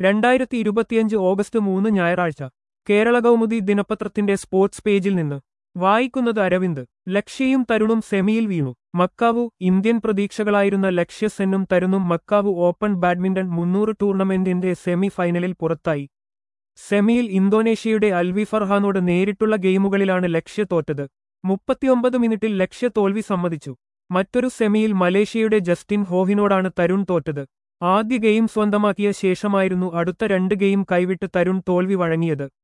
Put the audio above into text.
രണ്ടായിരത്തി ഇരുപത്തിയഞ്ച് ഓഗസ്റ്റ് മൂന്ന് ഞായറാഴ്ച കേരള കൗമുദി ദിനപത്രത്തിന്റെ സ്പോർട്സ് പേജിൽ നിന്ന് വായിക്കുന്നത് അരവിന്ദ് ലക്ഷ്യയും തരുണും സെമിയിൽ വീണു മക്കാവു ഇന്ത്യൻ പ്രതീക്ഷകളായിരുന്ന ലക്ഷ്യ സെന്നും തരുണും മക്കാവു ഓപ്പൺ ബാഡ്മിന്റൺ മുന്നൂറ് ടൂർണമെന്റിന്റെ സെമി ഫൈനലിൽ പുറത്തായി സെമിയിൽ ഇന്തോനേഷ്യയുടെ അൽവി ഫർഹാനോട് നേരിട്ടുള്ള ഗെയിമുകളിലാണ് ലക്ഷ്യ തോറ്റത് മുപ്പത്തിയൊമ്പത് മിനിറ്റിൽ ലക്ഷ്യ തോൽവി സമ്മതിച്ചു മറ്റൊരു സെമിയിൽ മലേഷ്യയുടെ ജസ്റ്റിൻ ഹോഹിനോടാണ് തരുൺ തോറ്റത് ആദ്യ ഗെയിം സ്വന്തമാക്കിയ ശേഷമായിരുന്നു അടുത്ത രണ്ട് ഗെയിം കൈവിട്ട് തരുൺ തോൽവി വഴങ്ങിയത്